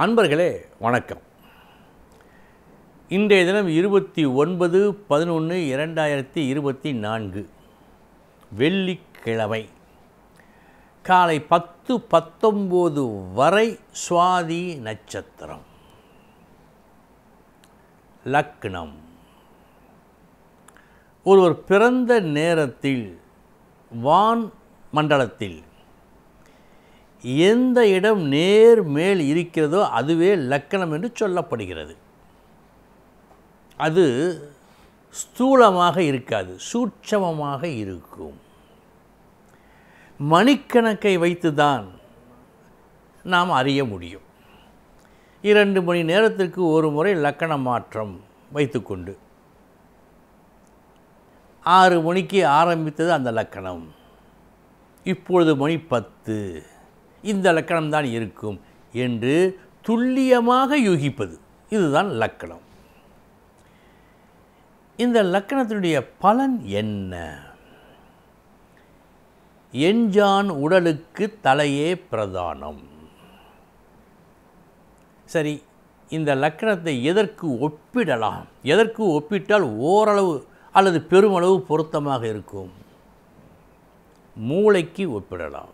அன்பர்களே வணக்கம் இன்றைய தினம் இருபத்தி ஒன்பது பதினொன்று இரண்டாயிரத்தி இருபத்தி நான்கு வெள்ளிக்கிழமை காலை பத்து பத்தொம்போது வரை சுவாதி நட்சத்திரம் லக்னம் ஒருவர் பிறந்த நேரத்தில் வான் மண்டலத்தில் எந்த இடம் நேர் மேல் இருக்கிறதோ அதுவே லக்கணம் என்று சொல்லப்படுகிறது அது ஸ்தூலமாக இருக்காது சூட்சமமாக இருக்கும் மணிக்கணக்கை வைத்துதான் நாம் அறிய முடியும் இரண்டு மணி நேரத்திற்கு ஒரு முறை லக்கண மாற்றம் வைத்துக்கொண்டு ஆறு மணிக்கு ஆரம்பித்தது அந்த லக்கணம் இப்பொழுது மணி பத்து இந்த லக்கணம் தான் இருக்கும் என்று துல்லியமாக யூகிப்பது இதுதான் லக்கணம் இந்த லக்கணத்தினுடைய பலன் என்ன எஞ்சான் உடலுக்கு தலையே பிரதானம் சரி இந்த லக்கணத்தை எதற்கு ஒப்பிடலாம் எதற்கு ஒப்பிட்டால் ஓரளவு அல்லது பெருமளவு பொருத்தமாக இருக்கும் மூளைக்கு ஒப்பிடலாம்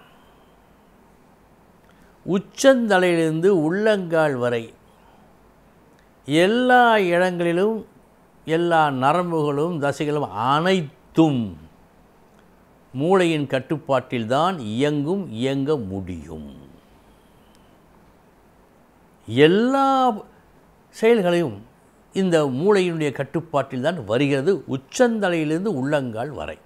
உச்சந்தலையிலிருந்து உள்ளங்கால் வரை எல்லா இடங்களிலும் எல்லா நரம்புகளும் தசைகளும் அனைத்தும் மூளையின் கட்டுப்பாட்டில்தான் இயங்கும் இயங்க முடியும் எல்லா செயல்களையும் இந்த மூளையினுடைய கட்டுப்பாட்டில் தான் வருகிறது உச்சந்தலையிலிருந்து உள்ளங்கால் வரை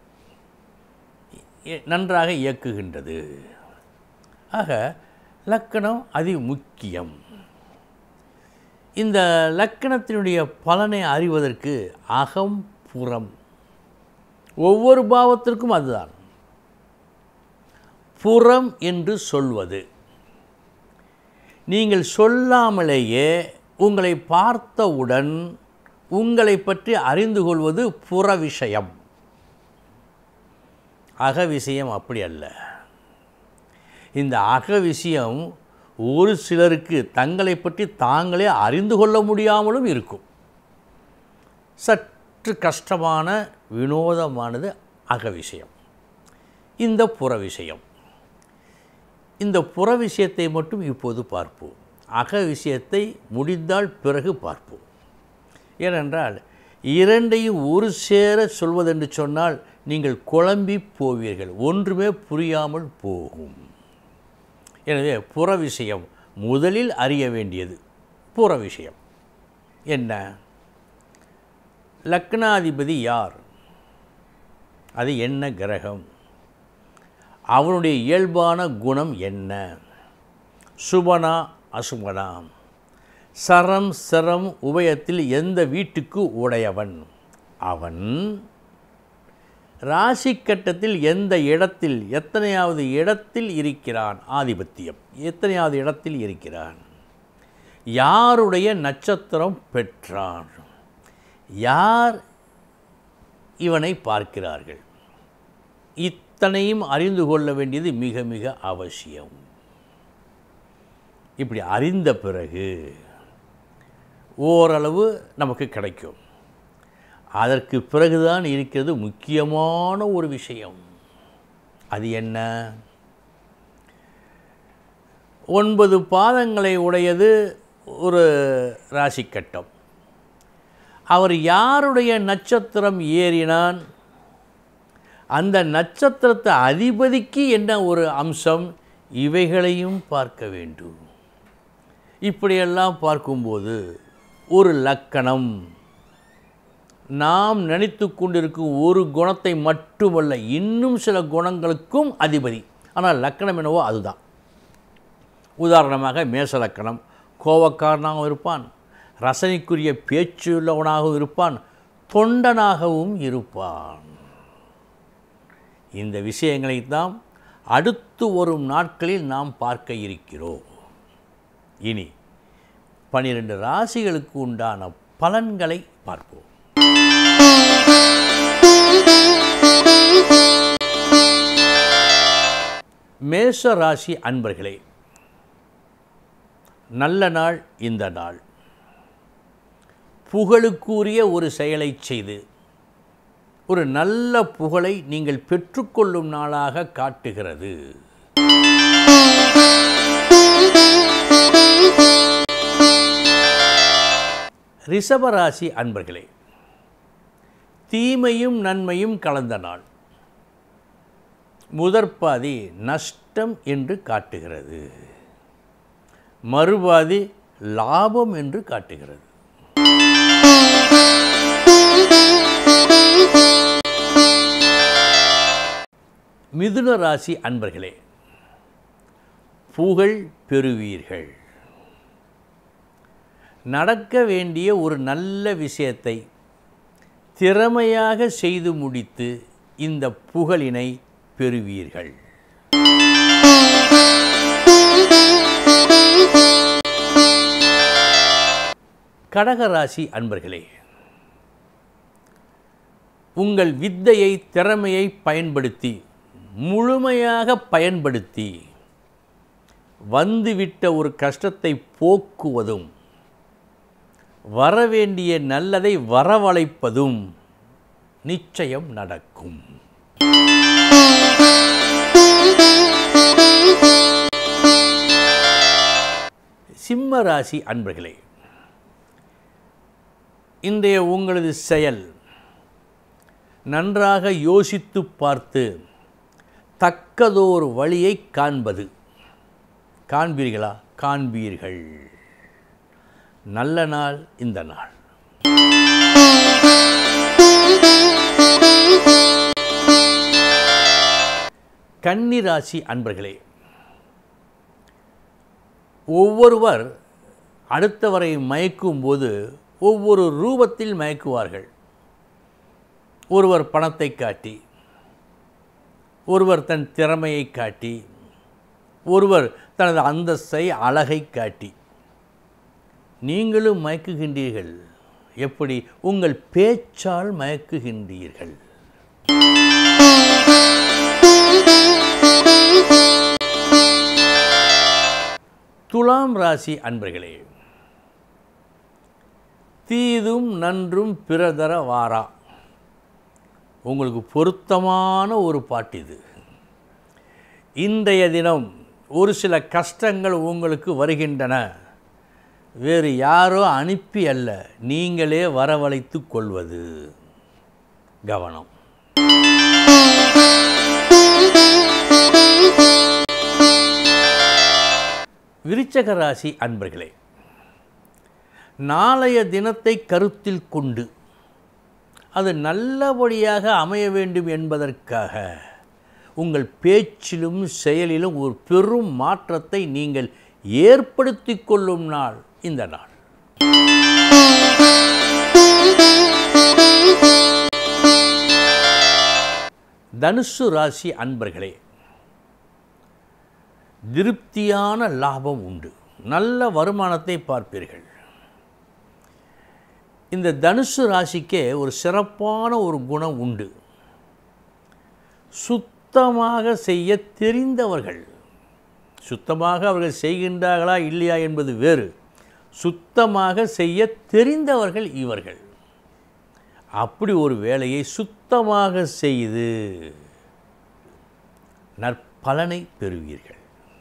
நன்றாக இயக்குகின்றது ஆக லக்கணம் அதி முக்கியம் இந்த லக்கணத்தினுடைய பலனை அறிவதற்கு அகம் புறம் ஒவ்வொரு பாவத்திற்கும் அதுதான் புறம் என்று சொல்வது நீங்கள் சொல்லாமலேயே உங்களை பார்த்தவுடன் உங்களை பற்றி அறிந்து கொள்வது புற விஷயம் அக விஷயம் அப்படி அல்ல இந்த அக விஷயம் ஒரு சிலருக்கு தங்களை பற்றி தாங்களே அறிந்து கொள்ள முடியாமலும் இருக்கும் சற்று கஷ்டமான வினோதமானது அக விஷயம் இந்த புற விஷயம் இந்த புற விஷயத்தை மட்டும் இப்போது பார்ப்போம் அக விஷயத்தை முடிந்தால் பிறகு பார்ப்போம் ஏனென்றால் இரண்டையும் ஒரு சேர சொல்வதென்று சொன்னால் நீங்கள் குழம்பி போவீர்கள் ஒன்றுமே புரியாமல் போகும் எனவே புற விஷயம் முதலில் அறிய வேண்டியது புற விஷயம் என்ன லக்னாதிபதி யார் அது என்ன கிரகம் அவனுடைய இயல்பான குணம் என்ன சுபனா அசுபனா சரம் சரம் உபயத்தில் எந்த வீட்டுக்கு உடையவன் அவன் ராசி கட்டத்தில் எந்த இடத்தில் எத்தனையாவது இடத்தில் இருக்கிறான் ஆதிபத்தியம் எத்தனையாவது இடத்தில் இருக்கிறான் யாருடைய நட்சத்திரம் பெற்றான் யார் இவனை பார்க்கிறார்கள் இத்தனையும் அறிந்து கொள்ள வேண்டியது மிக மிக அவசியம் இப்படி அறிந்த பிறகு ஓரளவு நமக்கு கிடைக்கும் அதற்கு பிறகுதான் இருக்கிறது முக்கியமான ஒரு விஷயம் அது என்ன ஒன்பது பாதங்களை உடையது ஒரு ராசி கட்டம் அவர் யாருடைய நட்சத்திரம் ஏறினான் அந்த நட்சத்திரத்தை அதிபதிக்கு என்ன ஒரு அம்சம் இவைகளையும் பார்க்க வேண்டும் இப்படியெல்லாம் பார்க்கும்போது ஒரு லக்கணம் நாம் நினைத்து கொண்டிருக்கும் ஒரு குணத்தை மட்டுமல்ல இன்னும் சில குணங்களுக்கும் அதிபதி ஆனால் லக்கணம் என்னவோ அதுதான் உதாரணமாக மேச லக்கணம் கோவக்காரனாகவும் இருப்பான் ரசனைக்குரிய பேச்சுள்ளவனாகவும் இருப்பான் தொண்டனாகவும் இருப்பான் இந்த விஷயங்களைத்தான் அடுத்து வரும் நாட்களில் நாம் பார்க்க இருக்கிறோம் இனி பனிரெண்டு ராசிகளுக்கு உண்டான பலன்களை பார்ப்போம் மேஷ ராசி அன்பர்களே நல்ல நாள் இந்த நாள் புகழுக்குரிய ஒரு செயலை செய்து ஒரு நல்ல புகழை நீங்கள் பெற்றுக்கொள்ளும் நாளாக காட்டுகிறது ரிஷபராசி அன்பர்களே தீமையும் நன்மையும் கலந்த நாள் முதற்பாதி நஷ்டம் என்று காட்டுகிறது மறுபாதி லாபம் என்று காட்டுகிறது மிதுன ராசி அன்பர்களே புகழ் பெறுவீர்கள் நடக்க வேண்டிய ஒரு நல்ல விஷயத்தை திறமையாக செய்து முடித்து இந்த புகழினை பெறுவீர்கள் கடகராசி அன்பர்களே உங்கள் வித்தையை திறமையை பயன்படுத்தி முழுமையாக பயன்படுத்தி வந்துவிட்ட ஒரு கஷ்டத்தை போக்குவதும் வரவேண்டிய நல்லதை வரவழைப்பதும் நிச்சயம் நடக்கும் சிம்ம ராசி அன்பர்களே இன்றைய உங்களது செயல் நன்றாக யோசித்து பார்த்து தக்கதோர் வழியை காண்பது காண்பீர்களா காண்பீர்கள் நல்ல நாள் இந்த நாள் கன்னிராசி அன்பர்களே ஒவ்வொருவர் அடுத்தவரை மயக்கும் போது ஒவ்வொரு ரூபத்தில் மயக்குவார்கள் ஒருவர் பணத்தை காட்டி ஒருவர் தன் திறமையை காட்டி ஒருவர் தனது அந்தஸ்தை அழகை காட்டி நீங்களும் மயக்குகின்றீர்கள் எப்படி உங்கள் பேச்சால் மயக்குகின்றீர்கள் துலாம் ராசி அன்பர்களே தீதும் நன்றும் பிறதர வாரா உங்களுக்கு பொருத்தமான ஒரு பாட்டு இது இன்றைய தினம் ஒரு சில கஷ்டங்கள் உங்களுக்கு வருகின்றன வேறு யாரோ அனுப்பி அல்ல நீங்களே வரவழைத்து கொள்வது கவனம் விருச்சக ராசி அன்பர்களே நாளைய தினத்தை கருத்தில் கொண்டு அது நல்லபடியாக அமைய வேண்டும் என்பதற்காக உங்கள் பேச்சிலும் செயலிலும் ஒரு பெரும் மாற்றத்தை நீங்கள் ஏற்படுத்தி கொள்ளும் நாள் இந்த நாள் தனுசு ராசி அன்பர்களே திருப்தியான லாபம் உண்டு நல்ல வருமானத்தை பார்ப்பீர்கள் இந்த தனுசு ராசிக்கே ஒரு சிறப்பான ஒரு குணம் உண்டு சுத்தமாக செய்ய தெரிந்தவர்கள் சுத்தமாக அவர்கள் செய்கின்றார்களா இல்லையா என்பது வேறு சுத்தமாக செய்ய தெரிந்தவர்கள் இவர்கள் அப்படி ஒரு வேலையை சுத்தமாக செய்து நற்பலனை பெறுவீர்கள்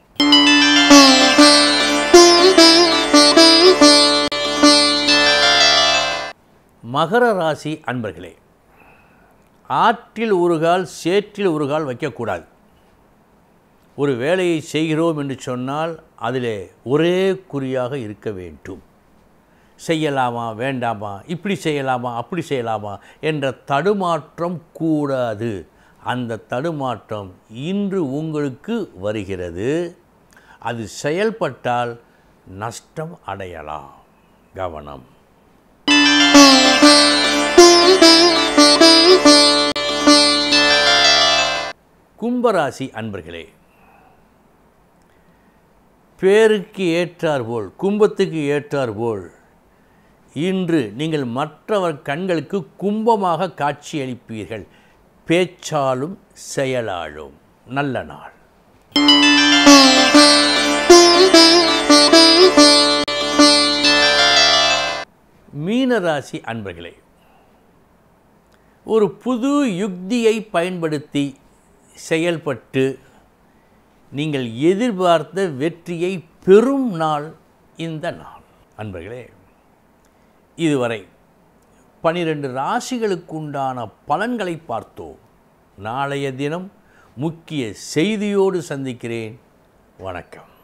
மகர ராசி அன்பர்களே ஆற்றில் ஒரு கால் சேற்றில் ஒரு கால் வைக்கக்கூடாது ஒரு வேலையை செய்கிறோம் என்று சொன்னால் அதிலே ஒரே குறியாக இருக்க வேண்டும் செய்யலாமா வேண்டாமா இப்படி செய்யலாமா அப்படி செய்யலாமா என்ற தடுமாற்றம் கூடாது அந்த தடுமாற்றம் இன்று உங்களுக்கு வருகிறது அது செயல்பட்டால் நஷ்டம் அடையலாம் கவனம் கும்பராசி அன்பர்களே பேருக்கு ஏற்றாற்போல் கும்பத்துக்கு ஏற்றாற்போல் இன்று நீங்கள் மற்றவர் கண்களுக்கு கும்பமாக காட்சியளிப்பீர்கள் பேச்சாலும் செயலாலும் நல்ல நாள் மேசராசி அன்பர்களே ஒரு புது யுக்தியை பயன்படுத்தி செயல்பட்டு நீங்கள் எதிர்பார்த்த வெற்றியை பெறும் நாள் இந்த நாள் அன்பர்களே இதுவரை பனிரெண்டு ராசிகளுக்குண்டான பலன்களை பார்த்தோம் நாளைய தினம் முக்கிய செய்தியோடு சந்திக்கிறேன் வணக்கம்